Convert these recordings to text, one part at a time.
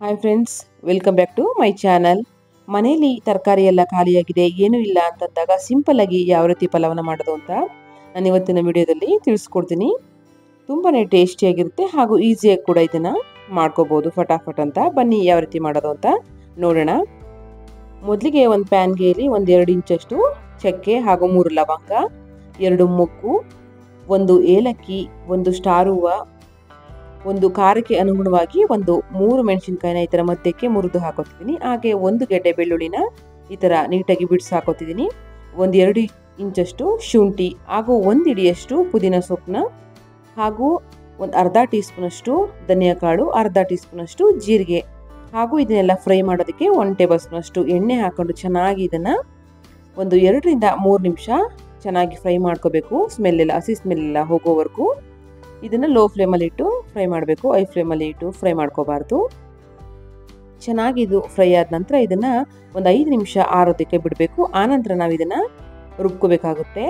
hi friends welcome back to my channel ಮನೆಯಲ್ಲಿ ತರಕಾರಿ ಎಲ್ಲ ಖಾಲಿಯಾಗಿದೆ ಏನೂ ಇಲ್ಲ ಅಂತಂದಾಗ ಸಿಂಪಲ್ ಆಗಿ ಯಾವ ರೀತಿ ಪಲಾವನ್ನ ಮಾಡೋದು ಅಂತ ನಾನು ಇವತ್ತಿನ ವಿಡಿಯೋದಲ್ಲಿ ತಿಳಿಸ್ಕೊಡ್ತೀನಿ ತುಂಬಾ ಟೇಸ್ಟಿಯಾಗಿರುತ್ತೆ ಹಾಗೂ ಈಸಿಯಾಗಿ ಕೂಡ ಇದನ್ನು ಮಾಡ್ಕೋಬೋದು ಫಟಾಫಟ್ ಅಂತ ಬನ್ನಿ ಯಾವ ರೀತಿ ಮಾಡೋದು ಅಂತ ನೋಡೋಣ ಮೊದಲಿಗೆ ಒಂದು ಪ್ಯಾನ್ಗೆಯಲ್ಲಿ ಒಂದು ಎರಡು ಇಂಚಷ್ಟು ಚಕ್ಕೆ ಹಾಗೂ ಮೂರು ಲವಂಗ ಎರಡು ಮೊಗ್ಗು ಒಂದು ಏಲಕ್ಕಿ ಒಂದು ಸ್ಟಾರ್ ಹೂವು ಒಂದು ಖಾರಕ್ಕೆ ಅನುಗುಣವಾಗಿ ಒಂದು ಮೂರು ಮೆಣಸಿನ್ಕಾಯಿನ ಈ ಥರ ಮಧ್ಯಕ್ಕೆ ಮುರಿದು ಹಾಕೋತಿದ್ದೀನಿ ಹಾಗೆ ಒಂದು ಗೆಡ್ಡೆ ಬೆಳ್ಳುಳ್ಳಿನ ಈ ಥರ ನೀಟಾಗಿ ಬಿಡಿಸಿ ಹಾಕೋತಿದ್ದೀನಿ ಒಂದು ಎರಡು ಇಂಚಷ್ಟು ಶುಂಠಿ ಹಾಗೂ ಒಂದು ಇಡಿಯಷ್ಟು ಪುದೀನ ಸೊಪ್ಪನ್ನ ಹಾಗೂ ಒಂದು ಅರ್ಧ ಟೀ ಸ್ಪೂನಷ್ಟು ಧನಿಯಾ ಕಾಳು ಅರ್ಧ ಟೀ ಸ್ಪೂನಷ್ಟು ಜೀರಿಗೆ ಹಾಗೂ ಇದನ್ನೆಲ್ಲ ಫ್ರೈ ಮಾಡೋದಕ್ಕೆ ಒನ್ ಟೇಬಲ್ ಸ್ಪೂನಷ್ಟು ಎಣ್ಣೆ ಹಾಕೊಂಡು ಚೆನ್ನಾಗಿ ಇದನ್ನು ಒಂದು ಎರಡರಿಂದ ಮೂರು ನಿಮಿಷ ಚೆನ್ನಾಗಿ ಫ್ರೈ ಮಾಡ್ಕೋಬೇಕು ಸ್ಮೆಲ್ಲೆಲ್ಲ ಹಸಿ ಸ್ಮೆಲ್ಲೆಲ್ಲ ಹೋಗೋವರೆಗೂ ಇದನ್ನು ಲೋ ಫ್ಲೇಮಲ್ಲಿ ಇಟ್ಟು ಫ್ರೈ ಮಾಡಬೇಕು ಐ ಫ್ಲೇಮಲ್ಲಿ ಇಟ್ಟು ಫ್ರೈ ಮಾಡ್ಕೋಬಾರ್ದು ಚೆನ್ನಾಗಿ ಇದು ಫ್ರೈ ಆದ ನಂತರ ಇದನ್ನು ಒಂದು ಐದು ನಿಮಿಷ ಆರೋದಕ್ಕೆ ಬಿಡಬೇಕು ಆನಂತರ ನಾವು ಇದನ್ನು ರುಬ್ಕೋಬೇಕಾಗುತ್ತೆ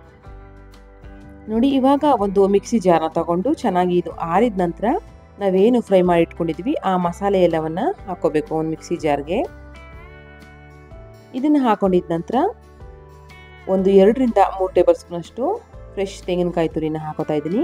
ನೋಡಿ ಇವಾಗ ಒಂದು ಮಿಕ್ಸಿ ಜಾರ್ನ ತಗೊಂಡು ಚೆನ್ನಾಗಿ ಇದು ಆರಿದ ನಂತರ ನಾವೇನು ಫ್ರೈ ಮಾಡಿ ಇಟ್ಕೊಂಡಿದ್ವಿ ಆ ಮಸಾಲೆ ಎಲ್ಲವನ್ನು ಹಾಕೋಬೇಕು ಒಂದು ಮಿಕ್ಸಿ ಜಾರ್ಗೆ ಇದನ್ನು ಹಾಕೊಂಡಿದ ನಂತರ ಒಂದು ಎರಡರಿಂದ ಮೂರು ಟೇಬಲ್ ಸ್ಪೂನಷ್ಟು ಫ್ರೆಶ್ ತೆಂಗಿನಕಾಯಿ ತುರಿನ ಹಾಕೋತಾ ಇದ್ದೀನಿ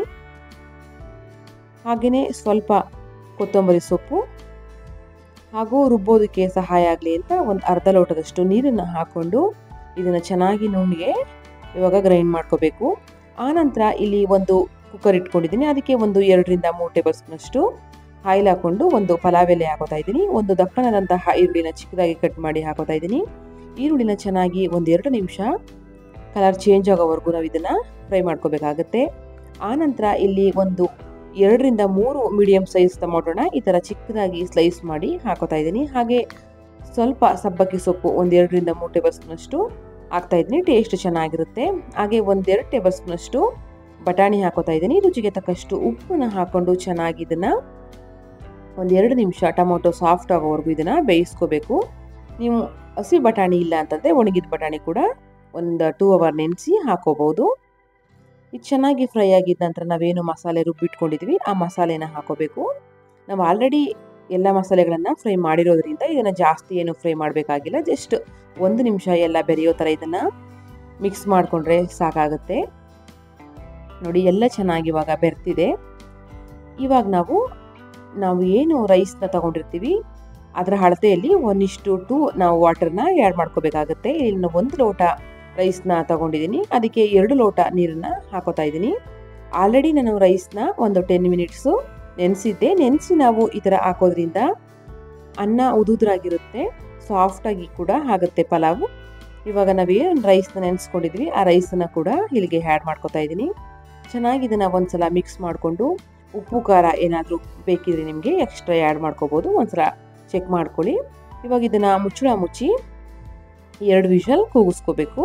ಹಾಗೆಯೇ ಸ್ವಲ್ಪ ಕೊತ್ತಂಬರಿ ಸೊಪ್ಪು ಹಾಗೂ ರುಬ್ಬೋದಕ್ಕೆ ಸಹಾಯ ಆಗಲಿ ಅಂತ ಒಂದು ಅರ್ಧ ಲೋಟದಷ್ಟು ನೀರನ್ನು ಹಾಕ್ಕೊಂಡು ಇದನ್ನು ಚೆನ್ನಾಗಿ ನುಣ್ಣಿಗೆ ಇವಾಗ ಗ್ರೈಂಡ್ ಮಾಡ್ಕೋಬೇಕು ಆನಂತರ ಇಲ್ಲಿ ಒಂದು ಕುಕ್ಕರ್ ಇಟ್ಕೊಂಡಿದ್ದೀನಿ ಅದಕ್ಕೆ ಒಂದು ಎರಡರಿಂದ ಮೂರು ಟೇಬಲ್ ಸ್ಪೂನಷ್ಟು ಆಯಿಲ್ ಹಾಕ್ಕೊಂಡು ಒಂದು ಪಲಾವ್ ಎಲೆ ಹಾಕೋತಾ ಇದ್ದೀನಿ ಒಂದು ದಪ್ಪನದಂತಹ ಈರುಳ್ಳಿನ ಚಿಕ್ಕದಾಗಿ ಕಟ್ ಮಾಡಿ ಹಾಕೋತಾ ಇದ್ದೀನಿ ಈರುಳ್ಳಿನ ಚೆನ್ನಾಗಿ ಒಂದು ಎರಡು ನಿಮಿಷ ಕಲರ್ ಚೇಂಜ್ ಆಗೋವರೆಗೂ ನಾವು ಇದನ್ನು ಫ್ರೈ ಮಾಡ್ಕೋಬೇಕಾಗತ್ತೆ ಆನಂತರ ಇಲ್ಲಿ ಒಂದು ಎರಡರಿಂದ ಮೂರು ಮೀಡಿಯಮ್ ಸೈಜ್ ಟೊಮೊಟೊನ ಈ ಥರ ಚಿಕ್ಕದಾಗಿ ಸ್ಲೈಸ್ ಮಾಡಿ ಹಾಕೋತಾ ಇದ್ದೀನಿ ಹಾಗೆ ಸ್ವಲ್ಪ ಸಬ್ಬಕ್ಕಿ ಸೊಪ್ಪು ಒಂದು ಎರಡರಿಂದ ಮೂರು ಟೇಬಲ್ ಸ್ಪೂನಷ್ಟು ಹಾಕ್ತಾ ಇದ್ದೀನಿ ಟೇಸ್ಟ್ ಚೆನ್ನಾಗಿರುತ್ತೆ ಹಾಗೆ ಒಂದೆರಡು ಟೇಬಲ್ ಸ್ಪೂನಷ್ಟು ಬಟಾಣಿ ಹಾಕೋತಾ ಇದ್ದೀನಿ ರುಚಿಗೆ ತಕ್ಕಷ್ಟು ಉಪ್ಪನ್ನ ಹಾಕ್ಕೊಂಡು ಚೆನ್ನಾಗಿ ಇದನ್ನು ಒಂದೆರಡು ನಿಮಿಷ ಟೊಮೊಟೊ ಸಾಫ್ಟ್ ಆಗೋವರೆಗೂ ಇದನ್ನು ಬೇಯಿಸ್ಕೋಬೇಕು ನೀವು ಹಸಿ ಬಟಾಣಿ ಇಲ್ಲ ಅಂತಂದರೆ ಒಣಗಿದ ಬಟಾಣಿ ಕೂಡ ಒಂದು ಟೂ ಅವರ್ ನೆನೆಸಿ ಹಾಕೋಬೋದು ಇದು ಚೆನ್ನಾಗಿ ಫ್ರೈ ಆಗಿದ್ದ ನಂತರ ನಾವೇನು ಮಸಾಲೆ ರುಬ್ಬಿಟ್ಕೊಂಡಿದ್ವಿ ಆ ಮಸಾಲೆನ ಹಾಕೋಬೇಕು ನಾವು ಆಲ್ರೆಡಿ ಎಲ್ಲ ಮಸಾಲೆಗಳನ್ನು ಫ್ರೈ ಮಾಡಿರೋದ್ರಿಂದ ಇದನ್ನು ಜಾಸ್ತಿ ಏನು ಫ್ರೈ ಮಾಡಬೇಕಾಗಿಲ್ಲ ಜಸ್ಟ್ ಒಂದು ನಿಮಿಷ ಎಲ್ಲ ಬೆರೆಯೋ ಥರ ಇದನ್ನು ಮಿಕ್ಸ್ ಮಾಡಿಕೊಂಡ್ರೆ ಸಾಕಾಗುತ್ತೆ ನೋಡಿ ಎಲ್ಲ ಚೆನ್ನಾಗಿ ಇವಾಗ ಬೆರ್ತಿದೆ ಇವಾಗ ನಾವು ನಾವು ಏನು ರೈಸ್ನ ತಗೊಂಡಿರ್ತೀವಿ ಅದರ ಅಳತೆಯಲ್ಲಿ ಒಂದಿಷ್ಟು ಟು ನಾವು ವಾಟರ್ನ ಆ್ಯಡ್ ಮಾಡ್ಕೋಬೇಕಾಗುತ್ತೆ ಇಲ್ಲಿ ನಾವು ಒಂದು ಲೋಟ ರೈಸ್ನ ತಗೊಂಡಿದ್ದೀನಿ ಅದಕ್ಕೆ ಎರಡು ಲೋಟ ನೀರನ್ನು ಹಾಕೋತಾ ಇದ್ದೀನಿ ಆಲ್ರೆಡಿ ನಾನು ರೈಸ್ನ ಒಂದು ಟೆನ್ ಮಿನಿಟ್ಸು ನೆನೆಸಿದ್ದೆ ನೆನೆಸಿ ನಾವು ಈ ಥರ ಹಾಕೋದ್ರಿಂದ ಅನ್ನ ಉದುದ್ರಾಗಿರುತ್ತೆ ಸಾಫ್ಟಾಗಿ ಕೂಡ ಆಗುತ್ತೆ ಪಲಾವು ಇವಾಗ ನಾವೇನು ರೈಸ್ನ ನೆನೆಸ್ಕೊಂಡಿದ್ವಿ ಆ ರೈಸನ್ನು ಕೂಡ ಇಲ್ಲಿಗೆ ಆ್ಯಡ್ ಮಾಡ್ಕೋತಾ ಇದ್ದೀನಿ ಚೆನ್ನಾಗಿ ಇದನ್ನು ಒಂದ್ಸಲ ಮಿಕ್ಸ್ ಮಾಡಿಕೊಂಡು ಉಪ್ಪು ಖಾರ ಏನಾದರೂ ಬೇಕಿದ್ರೆ ನಿಮಗೆ ಎಕ್ಸ್ಟ್ರಾ ಆ್ಯಡ್ ಮಾಡ್ಕೋಬೋದು ಒಂದ್ಸಲ ಚೆಕ್ ಮಾಡ್ಕೊಳ್ಳಿ ಇವಾಗ ಇದನ್ನು ಮುಚ್ಚಳ ಮುಚ್ಚಿ ಎರಡು ವಿಷಲ್ ಕೂಗಿಸ್ಕೋಬೇಕು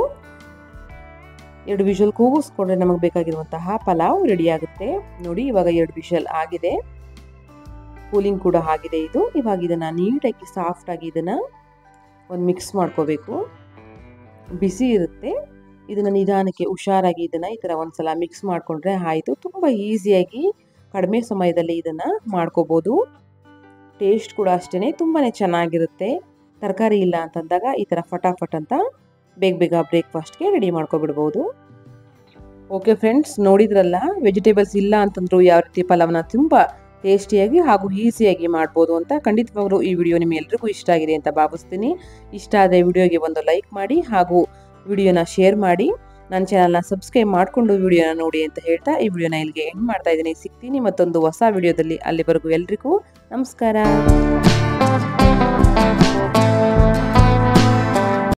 ಎರಡು ವಿಷಲ್ ಕೂಗಿಸ್ಕೊಂಡ್ರೆ ನಮಗೆ ಬೇಕಾಗಿರುವಂತಹ ಪಲಾವ್ ರೆಡಿ ಆಗುತ್ತೆ ನೋಡಿ ಇವಾಗ ಎರಡು ವಿಷಲ್ ಆಗಿದೆ ಕೂಲಿಂಗ್ ಕೂಡ ಆಗಿದೆ ಇದು ಇವಾಗ ಇದನ್ನು ನೀಟಾಗಿ ಸಾಫ್ಟಾಗಿ ಇದನ್ನು ಒಂದು ಮಿಕ್ಸ್ ಮಾಡ್ಕೋಬೇಕು ಬಿಸಿ ಇರುತ್ತೆ ಇದನ್ನು ನಿಧಾನಕ್ಕೆ ಹುಷಾರಾಗಿ ಇದನ್ನು ಈ ಥರ ಒಂದು ಸಲ ಮಿಕ್ಸ್ ಮಾಡಿಕೊಂಡ್ರೆ ಆಯಿತು ತುಂಬ ಈಸಿಯಾಗಿ ಕಡಿಮೆ ಸಮಯದಲ್ಲಿ ಇದನ್ನು ಮಾಡ್ಕೋಬೋದು ಟೇಸ್ಟ್ ಕೂಡ ಅಷ್ಟೇ ತುಂಬಾ ಚೆನ್ನಾಗಿರುತ್ತೆ ತರಕಾರಿ ಇಲ್ಲ ಅಂತಂದಾಗ ಈ ಥರ ಫಟಾಫಟ್ ಅಂತ ಬೇಗ ಬೇಗ ಬ್ರೇಕ್ಫಾಸ್ಟ್ಗೆ ರೆಡಿ ಮಾಡ್ಕೊಬಿಡ್ಬೋದು ಓಕೆ ಫ್ರೆಂಡ್ಸ್ ನೋಡಿದ್ರಲ್ಲ ವೆಜಿಟೇಬಲ್ಸ್ ಇಲ್ಲ ಅಂತಂದ್ರು ಯಾವ ರೀತಿ ಪಲಾವ್ನ ತುಂಬ ಟೇಸ್ಟಿಯಾಗಿ ಹಾಗೂ ಈಸಿಯಾಗಿ ಮಾಡ್ಬೋದು ಅಂತ ಖಂಡಿತವಾಗ್ಲೂ ಈ ವಿಡಿಯೋ ನಿಮ್ಮೆಲ್ರಿಗೂ ಇಷ್ಟ ಆಗಿದೆ ಅಂತ ಭಾವಿಸ್ತೀನಿ ಇಷ್ಟ ಆದರೆ ವಿಡಿಯೋಗೆ ಒಂದು ಲೈಕ್ ಮಾಡಿ ಹಾಗೂ ವಿಡಿಯೋನ ಶೇರ್ ಮಾಡಿ ನನ್ನ ಚಾನಲ್ನ ಸಬ್ಸ್ಕ್ರೈಬ್ ಮಾಡಿಕೊಂಡು ವಿಡಿಯೋನ ನೋಡಿ ಅಂತ ಹೇಳ್ತಾ ಈ ವಿಡಿಯೋನ ಇಲ್ಲಿಗೆ ಎಂಡ್ ಮಾಡ್ತಾ ಇದ್ದೀನಿ ಸಿಗ್ತೀನಿ ಮತ್ತೊಂದು ಹೊಸ ವಿಡಿಯೋದಲ್ಲಿ ಅಲ್ಲಿವರೆಗೂ ಎಲ್ರಿಗೂ ನಮಸ್ಕಾರ